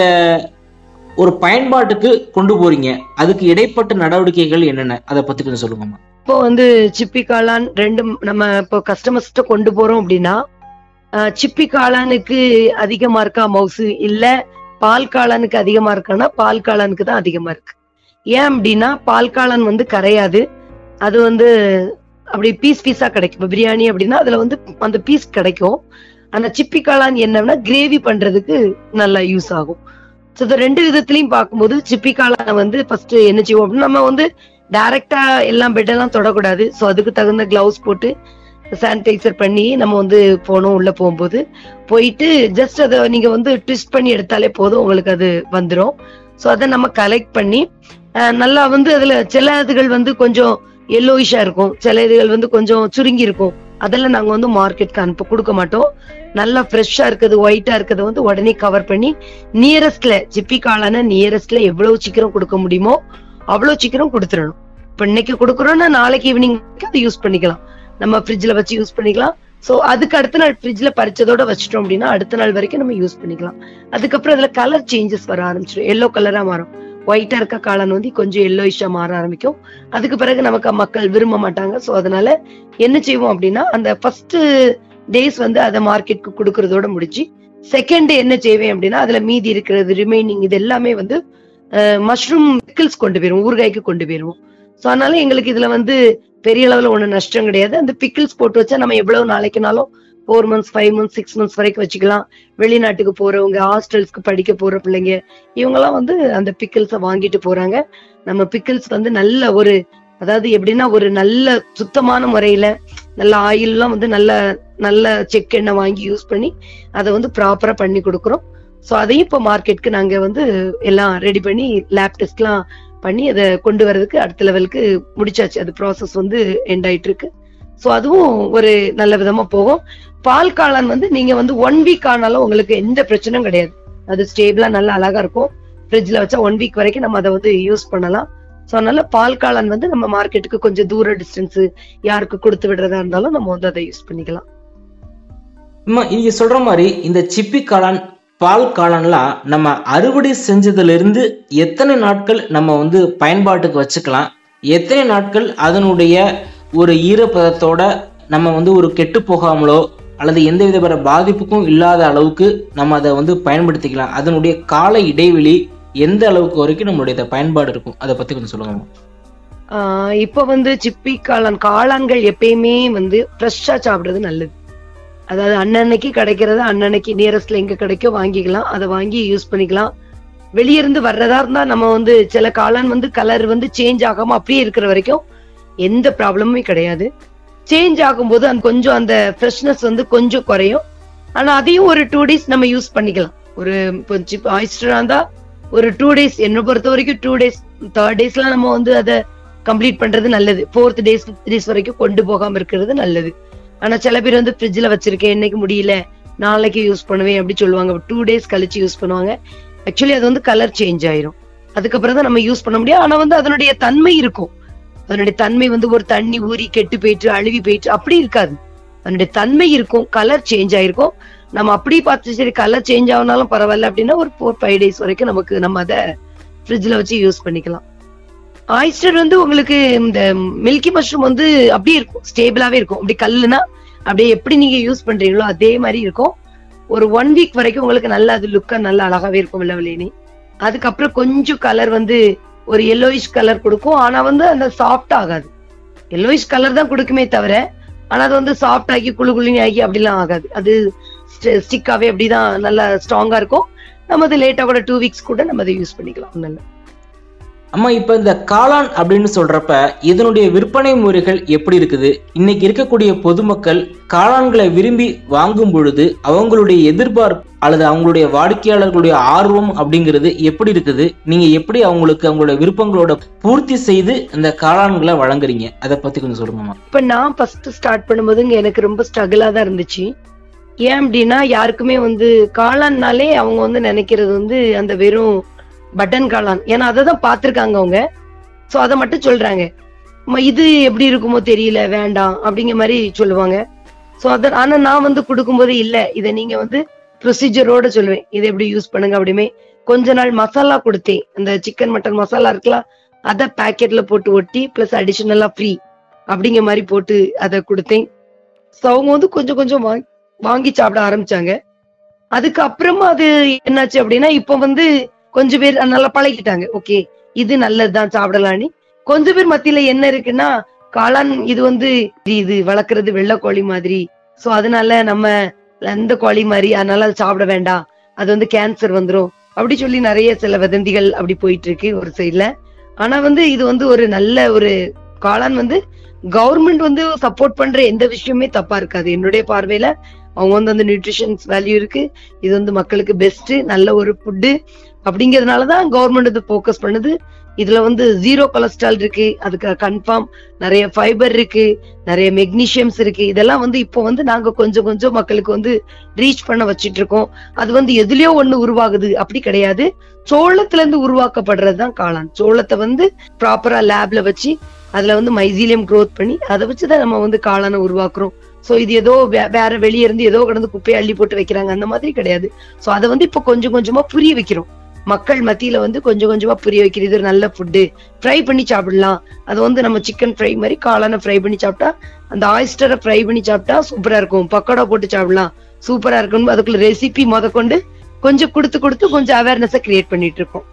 ஒரு பயன்பாட்டுக்கு கொண்டு போறீங்க அதுக்கு இடைப்பட்ட நடவடிக்கைகள் என்னென்ன அதை பத்தி கொஞ்சம் சொல்லுங்கம்மா இப்போ வந்து சிப்பி காளான் ரெண்டும் நம்ம இப்போ கஸ்டமர்ஸ்கிட்ட கொண்டு போறோம் அப்படின்னா அஹ், சிப்பி காளானுக்கு அதிகமா இருக்கா மவுசு இல்ல பால் காளானுக்கு அதிகமா இருக்கான்னா பால் காளானுக்கு தான் அதிகமா இருக்கு ஏன் அப்படின்னா பால் காளான் வந்து கரையாது அது வந்து அப்படி பீஸ் பீஸா கிடைக்கும் இப்போ பிரியாணி அப்படின்னா அதுல வந்து அந்த பீஸ் கிடைக்கும் ஆனா சிப்பி காளான் என்னன்னா கிரேவி பண்றதுக்கு நல்லா யூஸ் ஆகும் ஸோ இந்த ரெண்டு விதத்துலயும் பார்க்கும்போது சிப்பி காளானை வந்து ஃபர்ஸ்ட் என்ன செய்வோம் அப்படின்னா நம்ம வந்து டைரக்டா எல்லாம் பெட்டெல்லாம் தொடக்கூடாது ஸோ அதுக்கு தகுந்த கிளவுஸ் போட்டு சானிடைசர் பண்ணி நம்ம வந்து போனோம் உள்ள போகும்போது போயிட்டு ஜஸ்ட் அதை நீங்க வந்து ட்விஸ்ட் பண்ணி எடுத்தாலே போதும் உங்களுக்கு அது வந்துடும் ஸோ அதை நம்ம கலெக்ட் பண்ணி அஹ், நல்லா வந்து அதுல சில இதுகள் வந்து கொஞ்சம் எல்லோயிஷா இருக்கும் சில இதுகள் வந்து கொஞ்சம் சுருங்கி இருக்கும் அதெல்லாம் நாங்க வந்து மார்க்கெட்க்கு அனுப்ப கொடுக்க மாட்டோம் நல்லா ஃப்ரெஷ்ஷா இருக்குது ஒயிட்டா இருக்கிறத வந்து உடனே கவர் பண்ணி நியரஸ்ட்ல ஜிப்பி காளான நியரஸ்ட்ல எவ்வளவு சீக்கிரம் கொடுக்க முடியுமோ அவ்வளவு சீக்கிரம் கொடுத்துடணும் இப்ப இன்னைக்கு கொடுக்குறோம்னா நாளைக்கு ஈவினிங் அதை யூஸ் பண்ணிக்கலாம் நம்ம ஃப்ரிட்ஜ்ல வச்சு யூஸ் பண்ணிக்கலாம் சோ அதுக்கு அடுத்த நாள் ஃப்ரிட்ஜ்ல பறிச்சதோட வச்சிட்டோம் அப்படின்னா அடுத்த நாள் வரைக்கும் நம்ம யூஸ் பண்ணிக்கலாம் அதுக்கப்புறம் அதுல கலர் சேஞ்சஸ் வர ஆரம்பிச்சிடும் எல்லோ கலரா மாறும் ஒயிட்டா இருக்க காளான் வந்து கொஞ்சம் எல்லோயிஷா மாற ஆரம்பிக்கும் அதுக்கு பிறகு நமக்கு மக்கள் விரும்ப மாட்டாங்க சோ அதனால என்ன செய்வோம் அப்படின்னா அந்த ஃபர்ஸ்ட் டேஸ் வந்து அதை மார்க்கெட்டுக்கு கொடுக்கறதோட முடிச்சு செகண்ட் டே என்ன செய்வேன் அப்படின்னா அதுல மீதி இருக்கிறது ரிமைனிங் இது எல்லாமே வந்து மஷ்ரூம் பிக்கிள்ஸ் கொண்டு போயிருவோம் ஊறுகாய்க்கு கொண்டு போயிருவோம் சோ அதனால எங்களுக்கு இதுல வந்து பெரிய அளவுல ஒண்ணு நஷ்டம் கிடையாது அந்த பிக்கிள்ஸ் போட்டு வச்சா நம்ம எவ்வளவு நாளைக்குனாலும் four months five months six months வரைக்கும் வச்சுக்கலாம் வெளிநாட்டுக்கு போறவங்க ஹாஸ்டல்ஸ்க்கு படிக்க போற பிள்ளைங்க இவங்கெல்லாம் வந்து அந்த பிக்கிள்ஸ வாங்கிட்டு போறாங்க நம்ம பிக்கிள்ஸ் வந்து நல்ல ஒரு அதாவது எப்படின்னா ஒரு நல்ல சுத்தமான முறையில நல்ல ஆயில் எல்லாம் வந்து நல்ல நல்ல செக் எண்ணெய் வாங்கி யூஸ் பண்ணி அதை வந்து ப்ராப்பரா பண்ணி கொடுக்குறோம் ஸோ அதையும் இப்போ மார்க்கெட்டுக்கு நாங்க வந்து எல்லாம் ரெடி பண்ணி லேப் டெஸ்ட்லாம் பண்ணி அதை கொண்டு வர்றதுக்கு அடுத்த லெவலுக்கு முடிச்சாச்சு அது ப்ராசஸ் வந்து எண்ட் ஆயிட்டு இருக்கு ஸோ அதுவும் ஒரு நல்ல விதமா போகும் பால் காளான் வந்து நீங்க வந்து ஒன் வீக் ஆனாலும் உங்களுக்கு எந்த பிரச்சனையும் கிடையாது அது ஸ்டேபிளா நல்லா அழகா இருக்கும் ஃப்ரிட்ஜ்ல வச்சா ஒன் வீக் வரைக்கும் நம்ம அதை வந்து யூஸ் பண்ணலாம் ஸோ அதனால பால் காளான் வந்து நம்ம மார்க்கெட்டுக்கு கொஞ்சம் தூர டிஸ்டன்ஸ் யாருக்கு கொடுத்து விடுறதா இருந்தாலும் நம்ம வந்து அதை யூஸ் பண்ணிக்கலாம் அம்மா நீங்க சொல்ற மாதிரி இந்த சிப்பி காளான் பால் காளான்லாம் நம்ம அறுவடை செஞ்சதுல இருந்து எத்தனை நாட்கள் நம்ம வந்து பயன்பாட்டுக்கு வச்சுக்கலாம் எத்தனை நாட்கள் அதனுடைய ஒரு ஈரப்பதத்தோட நம்ம வந்து ஒரு கெட்டு போகாமலோ அல்லது எந்த விதமான பாதிப்புக்கும் இல்லாத அளவுக்கு நம்ம அதை வந்து பயன்படுத்திக்கலாம் அதனுடைய கால இடைவெளி எந்த அளவுக்கு வரைக்கும் நம்மளுடைய இத பயன்பாடு இருக்கும் அதை பத்தி கொஞ்சம் சொல்லுங்கம்மா ஆஹ் இப்ப வந்து சிப்பி காளான் காளான்கள் எப்பயுமே வந்து ஃப்ரெஷ்ஷா சாப்பிடுறது நல்லது அதாவது அன்னன்னைக்கு கிடைக்கிறது அன்னன்னைக்கு நியரஸ்ட்ல எங்க கிடைக்கோ வாங்கிக்கலாம் அதை வாங்கி யூஸ் பண்ணிக்கலாம் வெளிய இருந்து வர்றதா இருந்தா நம்ம வந்து சில காளான் வந்து கலர் வந்து சேஞ்ச் ஆகாம அப்படியே இருக்கிற வரைக்கும் எந்த ப்ராப்ளமுமே கிடையாது சேஞ்ச் ஆகும்போது அந்த கொஞ்சம் அந்த ஃப்ரெஷ்னஸ் வந்து கொஞ்சம் குறையும் ஆனா அதையும் ஒரு டூ டேஸ் நம்ம யூஸ் பண்ணிக்கலாம் ஒரு இப்போ ஆயிஸ்டரா இருந்தா ஒரு டூ டேஸ் என்ன பொறுத்த வரைக்கும் டூ டேஸ் தேர்ட் டேஸ்லாம் நம்ம வந்து அதை கம்ப்ளீட் பண்றது நல்லது ஃபோர்த் டேஸ் ஃபிஃப்த் டேஸ் வரைக்கும் கொண்டு போகாம இருக்கிறது நல்லது ஆனா சில பேர் வந்து ஃப்ரிட்ஜ்ல வச்சிருக்கேன் இன்னைக்கு முடியல நாளைக்கு யூஸ் பண்ணுவேன் அப்படி சொல்லுவாங்க டூ டேஸ் கழிச்சு யூஸ் பண்ணுவாங்க ஆக்சுவலி அது வந்து கலர் சேஞ்ச் ஆயிரும் அதுக்கப்புறம் தான் நம்ம யூஸ் பண்ண முடியும் ஆனா வந்து அதனுடைய தன்மை இருக்கும் அதனுடைய தன்மை வந்து ஒரு தண்ணி ஊறி கெட்டு போயிட்டு அழுவி போயிட்டு அப்படி இருக்காது அதனுடைய தன்மை இருக்கும் கலர் சேஞ்ச் ஆயிருக்கும் நம்ம அப்படி பார்த்து சரி கலர் சேஞ்ச் ஆகுனாலும் பரவாயில்ல அப்படின்னா ஒரு ஃபோர் ஃபைவ் டேஸ் வரைக்கும் நமக்கு நம்ம அதை ஃப்ரிட்ஜ்ல வச்சு யூஸ் பண்ணிக்கலாம் ஆயிஸ்டர் வந்து உங்களுக்கு இந்த மில்கி மஷ்ரூம் வந்து அப்படியே இருக்கும் ஸ்டேபிளாவே இருக்கும் அப்படி கல்லுனா அப்படியே எப்படி நீங்க யூஸ் பண்றீங்களோ அதே மாதிரி இருக்கும் ஒரு ஒன் வீக் வரைக்கும் உங்களுக்கு நல்ல அது லுக்கா நல்ல அழகாவே இருக்கும் வெள்ளை வெளியே அதுக்கப்புறம் கொஞ்சம் கலர் வந்து ஒரு எல்லோயிஷ் கலர் கொடுக்கும் ஆனா வந்து அந்த சாஃப்ட் ஆகாது எல்லோயிஷ் கலர் தான் கொடுக்குமே தவிர ஆனா அது வந்து சாஃப்ட் ஆகி குளு குளுனி ஆகி அப்படிலாம் ஆகாது அது ஸ்டிக்காவே அப்படிதான் நல்லா ஸ்ட்ராங்கா இருக்கும் நம்ம அது லேட்டா கூட டூ வீக்ஸ் கூட நம்ம அதை யூஸ் பண்ணிக்கலாம் நல்ல அம்மா இப்ப இந்த காளான் அப்படின்னு சொல்றப்ப இதனுடைய விற்பனை முறைகள் எப்படி இருக்குது இன்னைக்கு இருக்கக்கூடிய பொதுமக்கள் காளான்களை விரும்பி வாங்கும் பொழுது அவங்களுடைய எதிர்பார்ப்பு அல்லது அவங்களுடைய வாடிக்கையாளர்களுடைய ஆர்வம் அப்படிங்கிறது எப்படி இருக்குது நீங்க எப்படி அவங்களுக்கு அவங்களுடைய விருப்பங்களோட பூர்த்தி செய்து இந்த காளான்களை வழங்குறீங்க அதை பத்தி கொஞ்சம் சொல்லுங்கம்மா இப்ப நான் ஃபர்ஸ்ட் ஸ்டார்ட் பண்ணும்போது இங்க எனக்கு ரொம்ப ஸ்ட்ரகிளா தான் இருந்துச்சு ஏன் அப்படின்னா யாருக்குமே வந்து காளான்னாலே அவங்க வந்து நினைக்கிறது வந்து அந்த வெறும் பட்டன் காளான் ஏன்னா அதை தான் பார்த்துருக்காங்க அவங்க ஸோ அதை மட்டும் சொல்றாங்க அம்மா, இது எப்படி இருக்குமோ தெரியல வேண்டாம் அப்படிங்கிற மாதிரி சொல்லுவாங்க ஸோ அதை ஆனா நான் வந்து கொடுக்கும்போது இல்ல இதை நீங்க வந்து ப்ரொசீஜரோட சொல்லுவேன் இதை எப்படி யூஸ் பண்ணுங்க அப்படிமே கொஞ்ச நாள் மசாலா கொடுத்தேன் அந்த சிக்கன் மட்டன் மசாலா இருக்கலாம் அதை பேக்கெட்ல போட்டு ஒட்டி பிளஸ் அடிஷனலா ஃப்ரீ அப்படிங்கிற மாதிரி போட்டு அதை கொடுத்தேன் ஸோ அவங்க வந்து கொஞ்சம் கொஞ்சம் வாங்கி வாங்கி சாப்பிட ஆரம்பிச்சாங்க அதுக்கப்புறமா அது என்னாச்சு அப்படின்னா இப்போ வந்து கொஞ்சம் பேர் நல்லா பழகிட்டாங்க ஓகே இது நல்லதுதான் சாப்பிடலான்னு கொஞ்சம் பேர் மத்தியில என்ன இருக்குன்னா காளான் இது வந்து இது வளர்க்கறது வெள்ளைக்கோழி மாதிரி சோ அதனால நம்ம அந்த கோழி மாதிரி அதனால அது சாப்பிட வேண்டாம் அது வந்து கேன்சர் வந்துரும் அப்படி சொல்லி நிறைய சில வதந்திகள் அப்படி போயிட்டு இருக்கு ஒரு சைட்ல ஆனா வந்து இது வந்து ஒரு நல்ல ஒரு காளான் வந்து கவர்மெண்ட் வந்து சப்போர்ட் பண்ற எந்த விஷயமே தப்பா இருக்காது என்னுடைய பார்வையில அவங்க வந்து அந்த நியூட்ரிஷன்ஸ் வேல்யூ இருக்கு இது வந்து மக்களுக்கு பெஸ்ட் நல்ல ஒரு ஃபுட்டு அப்படிங்கறதுனாலதான் கவர்மெண்ட் இது ஃபோக்கஸ் பண்ணுது இதுல வந்து ஜீரோ கொலஸ்ட்ரால் இருக்கு அதுக்கு கன்ஃபார்ம் நிறைய ஃபைபர் இருக்கு நிறைய மெக்னீசியம்ஸ் இருக்கு இதெல்லாம் வந்து இப்போ வந்து நாங்க கொஞ்சம் கொஞ்சம் மக்களுக்கு வந்து ரீச் பண்ண வச்சிட்டு இருக்கோம் அது வந்து எதுலயோ ஒண்ணு உருவாகுது அப்படி கிடையாது சோளத்துல இருந்து உருவாக்கப்படுறது தான் காளான் சோளத்தை வந்து ப்ராப்பரா லேப்ல வச்சு அதுல வந்து மைசீலியம் growth பண்ணி அதை வச்சுதான் நம்ம வந்து காளானை உருவாக்குறோம் சோ இது ஏதோ வே- வேற வெளிய இருந்து ஏதோ கிடந்து குப்பையை அள்ளி போட்டு வைக்கிறாங்க அந்த மாதிரி கிடையாது சோ அதை வந்து இப்ப கொஞ்சம் கொஞ்சமா புரிய வைக்கிறோம் மக்கள் மத்தியில வந்து கொஞ்சம் கொஞ்சமா புரிய வைக்கிறது இது ஒரு நல்ல ஃபுட்டு ஃப்ரை பண்ணி சாப்பிடலாம் அது வந்து நம்ம சிக்கன் ஃப்ரை மாதிரி காளான ஃப்ரை பண்ணி சாப்பிட்டா அந்த ஆயிஸ்டரை ஃப்ரை பண்ணி சாப்பிட்டா சூப்பரா இருக்கும் பக்கோடா போட்டு சாப்பிடலாம் சூப்பரா இருக்கும் அதுக்குள்ள ரெசிபி முத கொண்டு கொஞ்சம் கொடுத்து கொடுத்து கொஞ்சம் அவேர்னஸ கிரியேட் பண்ணிட்டு இருக்கோம்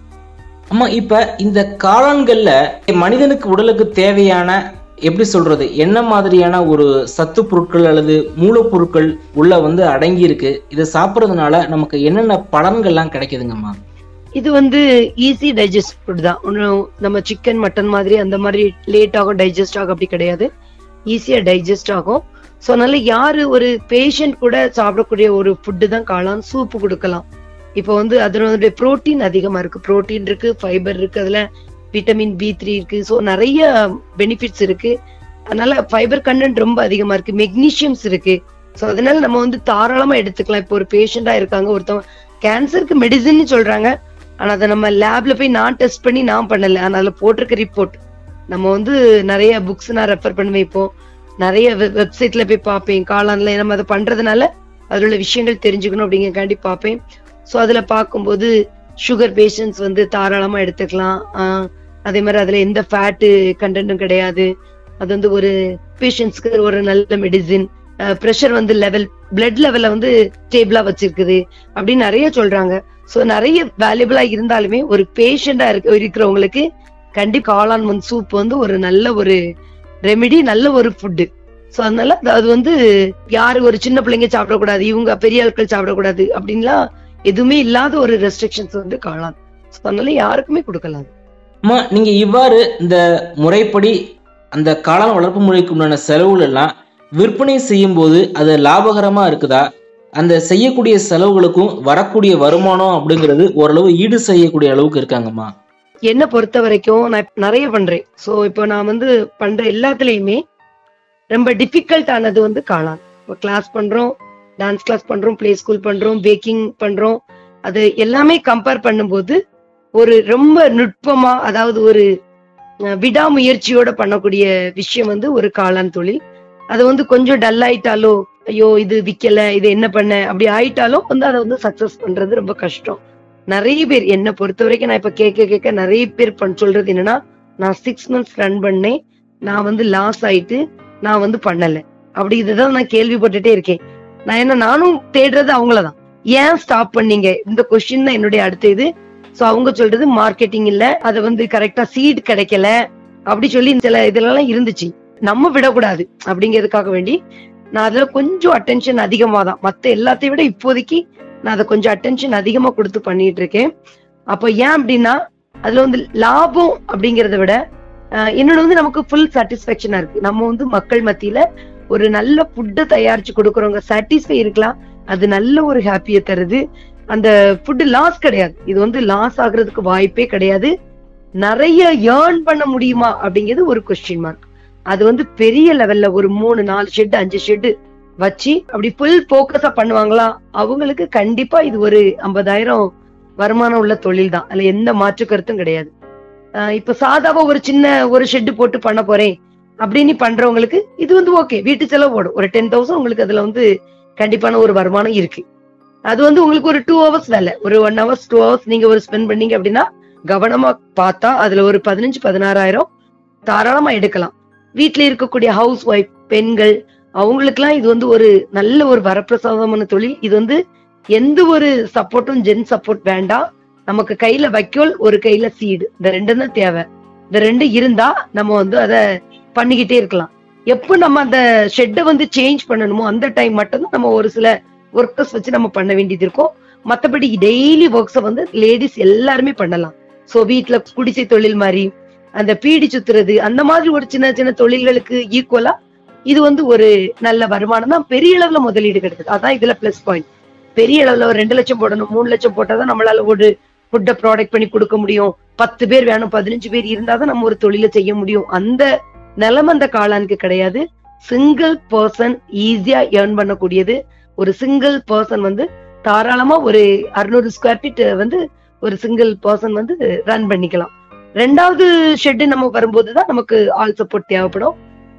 அம்மா இப்ப இந்த காளான்கள்ல மனிதனுக்கு உடலுக்கு தேவையான எப்படி சொல்றது என்ன மாதிரியான ஒரு சத்து பொருட்கள் அல்லது மூலப்பொருட்கள் உள்ள வந்து அடங்கி இருக்கு இதை சாப்பிட்றதுனால நமக்கு என்னென்ன பலன்கள்லாம் கிடைக்குதுங்கம்மா இது வந்து ஈஸி டைஜஸ்ட் ஃபுட் தான் ஒன்றும் நம்ம சிக்கன் மட்டன் மாதிரி அந்த மாதிரி லேட் ஆகும் டைஜஸ்ட் ஆகும் அப்படி கிடையாது ஈஸியா டைஜஸ்ட் ஆகும் ஸோ அதனால யாரு ஒரு பேஷண்ட் கூட சாப்பிடக்கூடிய ஒரு ஃபுட்டு தான் காளான் சூப்பு கொடுக்கலாம் இப்போ வந்து அதனுடைய புரோட்டீன் அதிகமா இருக்கு புரோட்டீன் இருக்கு ஃபைபர் இருக்கு அதுல விட்டமின் பி த்ரீ இருக்கு ஸோ நிறைய பெனிஃபிட்ஸ் இருக்கு அதனால ஃபைபர் கண்டென்ட் ரொம்ப அதிகமா இருக்கு மெக்னீஷியம்ஸ் இருக்கு ஸோ அதனால நம்ம வந்து தாராளமா எடுத்துக்கலாம் இப்போ ஒரு பேஷண்டா இருக்காங்க ஒருத்தவங்க கேன்சருக்கு மெடிசின் சொல்றாங்க ஆனா அதை நம்ம லேப்ல போய் நான் டெஸ்ட் பண்ணி நான் பண்ணல ஆனா அதுல போட்டிருக்க ரிப்போர்ட் நம்ம வந்து நிறைய புக்ஸ் நான் ரெஃபர் பண்ணுவேன் இப்போ நிறைய வெப்சைட்ல போய் பார்ப்பேன் காளான்ல நம்ம அதை பண்றதுனால அதுல உள்ள விஷயங்கள் தெரிஞ்சுக்கணும் அப்படிங்கறக்காண்டி பார்ப்பேன் ஸோ அதுல பார்க்கும்போது சுகர் பேஷண்ட்ஸ் வந்து தாராளமா எடுத்துக்கலாம் ஆஹ் அதே மாதிரி அதுல எந்த ஃபேட்டு கண்டென்ட்டும் கிடையாது அது வந்து ஒரு பேஷண்ட்ஸ்க்கு ஒரு நல்ல மெடிசின் ப்ரெஷர் வந்து லெவல் பிளட் லெவல்ல வந்து ஸ்டேபிளா வச்சிருக்குது அப்படின்னு நிறைய சொல்றாங்க சோ நிறைய வேல்யூபிளா இருந்தாலுமே ஒரு பேஷண்டா இருக்க இருக்கிறவங்களுக்கு கண்டிப்பா காளான் வந்து சூப் வந்து ஒரு நல்ல ஒரு ரெமெடி நல்ல ஒரு ஃபுட்டு சோ அதனால அது- அது வந்து யாரு ஒரு சின்ன பிள்ளைங்க சாப்பிடக்கூடாது இவங்க பெரிய ஆட்கள் சாப்பிடக்கூடாது அப்படின்லாம் எதுவுமே இல்லாத ஒரு ரெஸ்ட்ரிக்ஷன்ஸ் வந்து காளான் So அதனால யாருக்குமே கொடுக்கலாம் அம்மா நீங்க இவ்வாறு இந்த முறைப்படி அந்த காளான் வளர்ப்பு முறைக்கு உண்டான செலவுகள் எல்லாம் விற்பனை செய்யும் போது அது லாபகரமா இருக்குதா அந்த செய்யக்கூடிய செலவுகளுக்கும் வரக்கூடிய வருமானம் அப்படிங்கிறது ஓரளவு ஈடு செய்யக்கூடிய அளவுக்கு இருக்காங்கம்மா என்ன பொறுத்த வரைக்கும் நான் இப்ப நிறைய பண்றேன் சோ இப்போ நான் வந்து பண்ற எல்லாத்துலயுமே ரொம்ப டிஃபிகல்ட் ஆனது வந்து காளான் இப்போ கிளாஸ் பண்றோம் டான்ஸ் கிளாஸ் பண்றோம் ப்ளே ஸ்கூல் பண்றோம் பேக்கிங் பண்றோம் அது எல்லாமே கம்பேர் பண்ணும்போது ஒரு ரொம்ப நுட்பமா அதாவது ஒரு அஹ், விடாமுயற்சியோட பண்ணக்கூடிய விஷயம் வந்து ஒரு காளான் தொழில் அது வந்து கொஞ்சம் டல் ஆயிட்டாலோ ஐயோ இது விக்கல இது என்ன பண்ண அப்படி ஆயிட்டாலும் வந்து அதை வந்து சக்சஸ் பண்றது ரொம்ப கஷ்டம் நிறைய பேர் என்ன பொறுத்த வரைக்கும் நான் இப்ப கேட்க கேட்க நிறைய பேர் பண்ண சொல்றது என்னன்னா நான் சிக்ஸ் மந்த்ஸ் ரன் பண்ணேன் நான் வந்து லாஸ் ஆயிட்டு நான் வந்து பண்ணல அப்படி இதுதான் நான் கேள்விப்பட்டுட்டே இருக்கேன் நான் என்ன நானும் தேடுறது அவங்களதான் ஏன் ஸ்டாப் பண்ணீங்க இந்த கொஸ்டின் தான் என்னுடைய அடுத்த இது சோ அவங்க சொல்றது மார்க்கெட்டிங் இல்ல அது வந்து கரெக்டா சீட் கிடைக்கல அப்படி சொல்லி சில இதெல்லாம் இருந்துச்சு நம்ம விடக்கூடாது அப்படிங்கிறதுக்காக வேண்டி நான் அதுல கொஞ்சம் அட்டென்ஷன் அதிகமா தான் மத்த எல்லாத்தையும் விட இப்போதைக்கு நான் அதை கொஞ்சம் அட்டென்ஷன் அதிகமா கொடுத்து பண்ணிட்டு இருக்கேன் அப்ப ஏன் அப்படின்னா அதுல வந்து லாபம் அப்படிங்கறத விட அஹ், இன்னொன்னு வந்து நமக்கு ஃபுல் சாட்டிஸ்பேக்ஷனா இருக்கு நம்ம வந்து மக்கள் மத்தியில ஒரு நல்ல ஃபுட்டை தயாரிச்சு கொடுக்கறவங்க சாட்டிஸ்ஃபை இருக்கலாம் அது நல்ல ஒரு ஹாப்பியை தருது அந்த ஃபுட் லாஸ் கிடையாது இது வந்து லாஸ் ஆகுறதுக்கு வாய்ப்பே கிடையாது நிறைய ஏர்ன் பண்ண முடியுமா அப்படிங்கிறது ஒரு கொஸ்டின் மார்க் அது வந்து பெரிய லெவல்ல ஒரு மூணு நாலு ஷெட் அஞ்சு ஷெட் வச்சு அப்படி ஃபுல் போக்கஸா பண்ணுவாங்களா அவங்களுக்கு கண்டிப்பா இது ஒரு ஐம்பதாயிரம் வருமானம் உள்ள தொழில் தான் அதுல எந்த மாற்று கருத்தும் கிடையாது ஆஹ் இப்ப சாதாவா ஒரு சின்ன ஒரு ஷெட் போட்டு பண்ண போறேன் அப்படின்னு பண்றவங்களுக்கு இது வந்து ஓகே வீட்டு செலவு ஓடும் ஒரு டென் தௌசண்ட் உங்களுக்கு அதுல வந்து கண்டிப்பான ஒரு வருமானம் இருக்கு அது வந்து உங்களுக்கு ஒரு டூ ஹவர்ஸ் வேலை ஒரு ஒன் ஹவர்ஸ் டூ ஹவர்ஸ் நீங்க ஒரு ஸ்பெண்ட் பண்ணீங்க அப்படின்னா கவனமா பார்த்தா அதுல ஒரு பதினஞ்சு பதினாறாயிரம் தாராளமா எடுக்கலாம் வீட்ல இருக்கக்கூடிய ஹவுஸ் ஒய்ஃப் பெண்கள் அவங்களுக்குலாம் இது வந்து ஒரு நல்ல ஒரு வரப்பிரசாதமான தொழில் இது வந்து எந்த ஒரு சப்போர்ட்டும் ஜென் சப்போர்ட் வேண்டாம் நமக்கு கையில வைக்கோல் ஒரு கையில சீடு இந்த ரெண்டும் தான் தேவை இந்த ரெண்டு இருந்தா நம்ம வந்து அத பண்ணிக்கிட்டே இருக்கலாம் எப்போ நம்ம அந்த ஷெட்டை வந்து சேஞ்ச் பண்ணணுமோ அந்த டைம் மட்டும்தான் நம்ம ஒரு சில ஒர்க்கர்ஸ் வச்சு நம்ம பண்ண வேண்டியது இருக்கும் மத்தபடி டெய்லி ஒர்க்ஸை வந்து லேடிஸ் எல்லாருமே பண்ணலாம் சோ வீட்ல குடிசை தொழில் மாதிரி அந்த பீடி சுத்துறது அந்த மாதிரி ஒரு சின்ன சின்ன தொழில்களுக்கு ஈக்குவலா இது வந்து ஒரு நல்ல வருமானம் தான் பெரிய அளவுல முதலீடு கிடைக்குது அதான் இதுல பிளஸ் பாயிண்ட் பெரிய அளவுல ஒரு ரெண்டு லட்சம் போடணும் மூணு லட்சம் போட்டாதான் நம்மளால ஒரு ஃபுட்டை ப்ராடக்ட் பண்ணி கொடுக்க முடியும் பத்து பேர் வேணும் பதினஞ்சு பேர் இருந்தாதான் நம்ம ஒரு தொழிலை செய்ய முடியும் அந்த நிலைமை அந்த காளானுக்கு கிடையாது சிங்கிள் பர்சன் ஈஸியா ஏர்ன் பண்ணக்கூடியது ஒரு சிங்கிள் பர்சன் வந்து தாராளமா ஒரு அறுநூறு ஸ்கொயர் ஃபீட் வந்து ஒரு சிங்கிள் பர்சன் வந்து ரன் பண்ணிக்கலாம் ரெண்டாவது ஷெட் நம்ம வரும்போது தான் நமக்கு ஆல் சப்போர்ட் தேவைப்படும்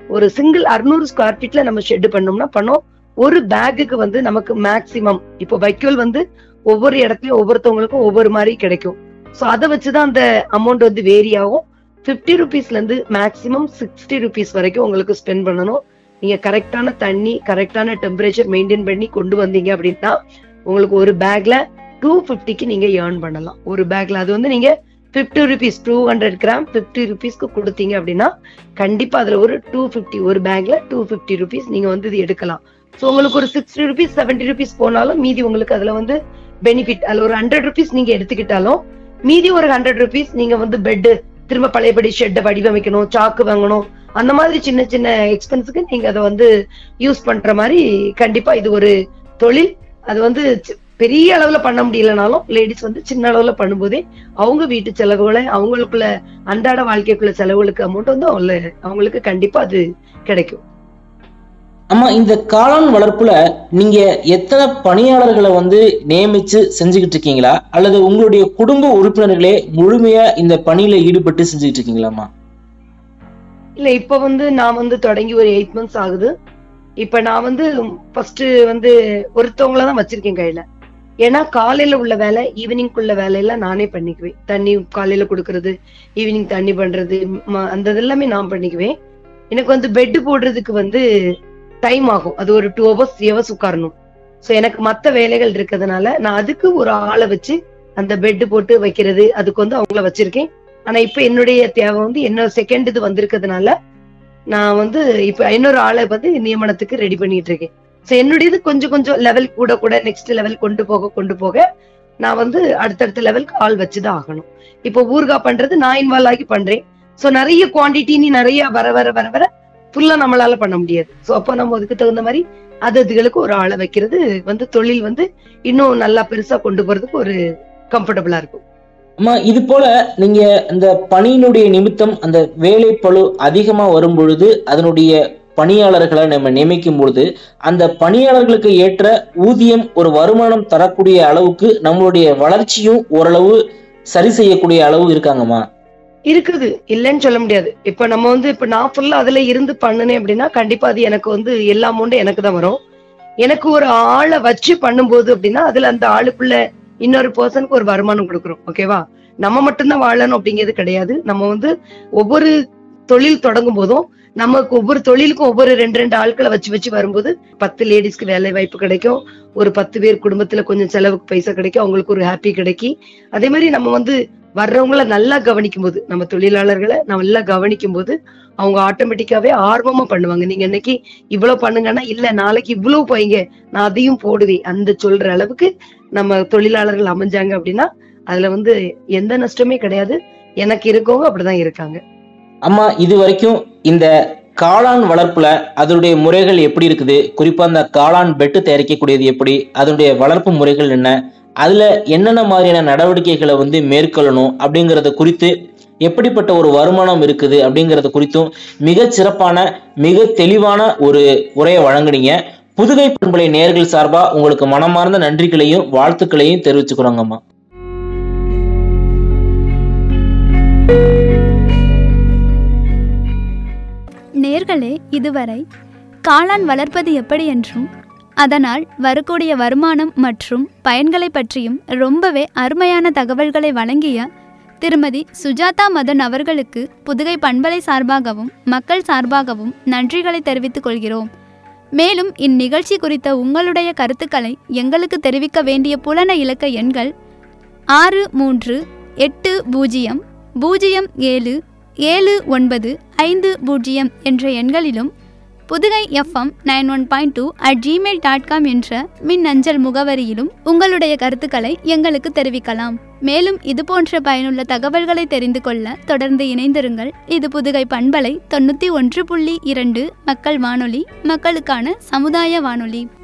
ஒரு சிங்கிள் அறுநூறு ஸ்கொயர் ஃபீட்ல நம்ம ஷெட் பண்ணோம்னா பண்ணோம் ஒரு பேக்குக்கு வந்து நமக்கு மேக்சிமம் இப்போ வைக்கோல் வந்து ஒவ்வொரு இடத்துலயும் ஒவ்வொருத்தவங்களுக்கும் ஒவ்வொரு மாதிரி கிடைக்கும் சோ அதை வச்சுதான் அந்த அமௌண்ட் வந்து வேரி ஆகும் பிப்டி ருபீஸ்ல இருந்து மேக்சிமம் சிக்ஸ்டி ருபீஸ் வரைக்கும் உங்களுக்கு ஸ்பெண்ட் பண்ணணும் நீங்க கரெக்டான தண்ணி கரெக்டான டெம்பரேச்சர் மெயின்டைன் பண்ணி கொண்டு வந்தீங்க அப்படின்னா உங்களுக்கு ஒரு பேக்ல டூ பிப்டிக்கு நீங்க ஏர்ன் பண்ணலாம் ஒரு பேக்ல அது வந்து நீங்க fifty rupees two hundred gram fifty ருபீஸ்க்கு கொடுத்தீங்க அப்படின்னா கண்டிப்பா அதுல ஒரு டூ பிப்டி ஒரு பேக்ல டூ பிப்டி ருபீஸ் நீங்க வந்து இது எடுக்கலாம் ஸோ உங்களுக்கு ஒரு சிக்ஸ்டி ருபீஸ் செவன்டி ருபீஸ் போனாலும் மீதி உங்களுக்கு அதுல வந்து பெனிஃபிட் அதுல ஒரு ஹண்ட்ரட் ருபீஸ் நீங்க எடுத்துக்கிட்டாலும் மீதி ஒரு ஹண்ட்ரட் ருபீஸ் நீங்க வந்து பெட் திரும்ப பழையபடி ஷெட்டை வடிவமைக்கணும் சாக்கு வாங்கணும் அந்த மாதிரி சின்ன சின்ன எக்ஸ்பென்ஸுக்கு நீங்க அதை வந்து யூஸ் பண்ற மாதிரி கண்டிப்பா இது ஒரு தொழில் அது வந்து சி- பெரிய அளவுல பண்ண முடியலனாலும் லேடிஸ் வந்து சின்ன அளவுல பண்ணும்போதே அவங்க வீட்டு செலவுகளை அவங்களுக்குள்ள அன்றாட வாழ்க்கைக்குள்ள செலவுகளுக்கு அமௌண்ட் வந்து அவங்கள அவங்களுக்கு கண்டிப்பா அது கிடைக்கும் அம்மா இந்த காளான் வளர்ப்புல நீங்க எத்தனை பணியாளர்களை வந்து நியமிச்சு செஞ்சுக்கிட்டு இருக்கீங்களா அல்லது உங்களுடைய குடும்ப உறுப்பினர்களே முழுமையா இந்த பணியில ஈடுபட்டு செஞ்சுக்கிட்டு இருக்கீங்களாம்மா இல்ல இப்ப வந்து நான் வந்து தொடங்கி ஒரு எயிட் மந்த்ஸ் ஆகுது இப்ப நான் வந்து ஃபர்ஸ்ட் வந்து ஒருத்தவங்கள தான் வச்சிருக்கேன் கையில ஏன்னா காலையில உள்ள வேலை ஈவினிங் உள்ள வேலையெல்லாம் நானே பண்ணிக்குவேன் தண்ணி காலையில கொடுக்கறது ஈவினிங் தண்ணி பண்றது ம- அந்த இதெல்லாமே நான் பண்ணிக்குவேன் எனக்கு வந்து பெட் போடுறதுக்கு வந்து டைம் ஆகும் அது ஒரு டூ ஹவர்ஸ் த்ரீ ஹவர்ஸ் உட்காரணும் சோ எனக்கு மத்த வேலைகள் இருக்கிறதுனால நான் அதுக்கு ஒரு ஆளை வச்சு அந்த பெட் போட்டு வைக்கிறது அதுக்கு வந்து அவங்கள வச்சிருக்கேன் ஆனா இப்ப என்னுடைய தேவை வந்து என்னோட செகண்ட் இது வந்திருக்கிறதுனால நான் வந்து இப்ப இன்னொரு ஆளை வந்து நியமனத்துக்கு ரெடி பண்ணிட்டு இருக்கேன் சோ என்னுடையது கொஞ்சம் கொஞ்சம் லெவல் கூட கூட நெக்ஸ்ட் லெவல் கொண்டு போக கொண்டு போக நான் வந்து அடுத்தடுத்த லெவலுக்கு ஆள் வச்சுதான் ஆகணும் இப்போ ஊர்கா பண்றது நான் இன்வால்வ் ஆகி பண்றேன் சோ நிறைய குவாண்டிட்டி நீ நிறைய வர வர வர வர ஃபுல்லா நம்மளால பண்ண முடியாது சோ அப்போ நம்ம அதுக்கு தகுந்த மாதிரி அது அதுகளுக்கு ஒரு ஆளை வைக்கிறது வந்து தொழில் வந்து இன்னும் நல்லா பெருசா கொண்டு போறதுக்கு ஒரு கம்ஃபர்டபுளா இருக்கும் அம்மா இது போல நீங்க இந்த பணியினுடைய நிமித்தம் அந்த வேலை பளு அதிகமா வரும் பொழுது அதனுடைய பணியாளர்களை நம்ம நியமிக்கும் பொழுது அந்த பணியாளர்களுக்கு ஏற்ற ஊதியம் ஒரு வருமானம் தரக்கூடிய அளவுக்கு நம்மளுடைய வளர்ச்சியும் ஓரளவு சரி செய்யக்கூடிய அளவு இருக்காங்கம்மா இருக்குது இல்லைன்னு சொல்ல முடியாது இப்ப நம்ம வந்து இப்ப நான் ஃபுல்லா அதுல இருந்து பண்ணுனேன் அப்படின்னா கண்டிப்பா அது எனக்கு வந்து எல்லா அமௌண்ட்டும் எனக்கு தான் வரும் எனக்கு ஒரு ஆளை வச்சு பண்ணும்போது அப்படின்னா அதுல அந்த ஆளுக்குள்ள இன்னொரு பர்சனுக்கு ஒரு வருமானம் கொடுக்குறோம் ஓகேவா நம்ம மட்டும்தான் வாழணும் அப்படிங்கிறது கிடையாது நம்ம வந்து ஒவ்வொரு தொழில் தொடங்கும் போதும் நமக்கு ஒவ்வொரு தொழிலுக்கும் ஒவ்வொரு ரெண்டு ரெண்டு ஆட்களை வச்சு வச்சு வரும்போது பத்து லேடிஸ்க்கு வேலை வாய்ப்பு கிடைக்கும் ஒரு பத்து பேர் குடும்பத்துல கொஞ்சம் செலவுக்கு பைசா கிடைக்கும் அவங்களுக்கு ஒரு ஹாப்பி கிடைக்கி அதே மாதிரி நம்ம வந்து வர்றவங்கள நல்லா கவனிக்கும் போது நம்ம தொழிலாளர்களை நல்லா கவனிக்கும் போது அவங்க ஆட்டோமேட்டிக்காவே ஆர்வமா பண்ணுவாங்க நீங்க இன்னைக்கு இவ்வளவு பண்ணுங்கன்னா இல்ல நாளைக்கு இவ்வளவு போய்ங்க நான் அதையும் போடுவேன் அந்த சொல்ற அளவுக்கு நம்ம தொழிலாளர்கள் அமைஞ்சாங்க அப்படின்னா அதுல வந்து எந்த நஷ்டமே கிடையாது எனக்கு இருக்கவங்க அப்படிதான் இருக்காங்க அம்மா இது வரைக்கும் இந்த காளான் வளர்ப்புல அதனுடைய முறைகள் எப்படி இருக்குது குறிப்பா அந்த காளான் பெட்டு தயாரிக்கக்கூடியது எப்படி அதனுடைய வளர்ப்பு முறைகள் என்ன அதுல என்னென்ன மாதிரியான நடவடிக்கைகளை வந்து மேற்கொள்ளணும் அப்படிங்கறத குறித்து எப்படிப்பட்ட ஒரு வருமானம் இருக்குது அப்படிங்கறது குறித்தும் மிக சிறப்பான மிக தெளிவான ஒரு உரையை வழங்குனீங்க புதுகை பண்பலை நேர்கள் சார்பா உங்களுக்கு மனமார்ந்த நன்றிகளையும் வாழ்த்துக்களையும் தெரிவிச்சுக்கிறோங்கம்மா நேர்களே இதுவரை காளான் வளர்ப்பது எப்படி என்றும் அதனால் வரக்கூடிய வருமானம் மற்றும் பயன்களை பற்றியும் ரொம்பவே அருமையான தகவல்களை வழங்கிய திருமதி சுஜாதா மதன் அவர்களுக்கு புதுகை பண்பலை சார்பாகவும் மக்கள் சார்பாகவும் நன்றிகளை தெரிவித்துக் கொள்கிறோம் மேலும் இந்நிகழ்ச்சி குறித்த உங்களுடைய கருத்துக்களை எங்களுக்கு தெரிவிக்க வேண்டிய புலன இலக்க எண்கள் ஆறு மூன்று எட்டு பூஜ்ஜியம் பூஜ்ஜியம் ஏழு ஏழு ஒன்பது ஐந்து பூஜ்ஜியம் என்ற எண்களிலும் Pudugai FM nine one point two at Gmail dot com என்ற மின்னஞ்சல் முகவரியிலும் உங்களுடைய கருத்துக்களை எங்களுக்கு தெரிவிக்கலாம் மேலும் இது போன்ற பயனுள்ள தகவல்களை தெரிந்து கொள்ள தொடர்ந்து இணைந்திருங்கள் இது புதுகை பண்பலை தொண்ணூற்றி ஒன்று புள்ளி இரண்டு மக்கள் வானொலி மக்களுக்கான சமுதாய வானொலி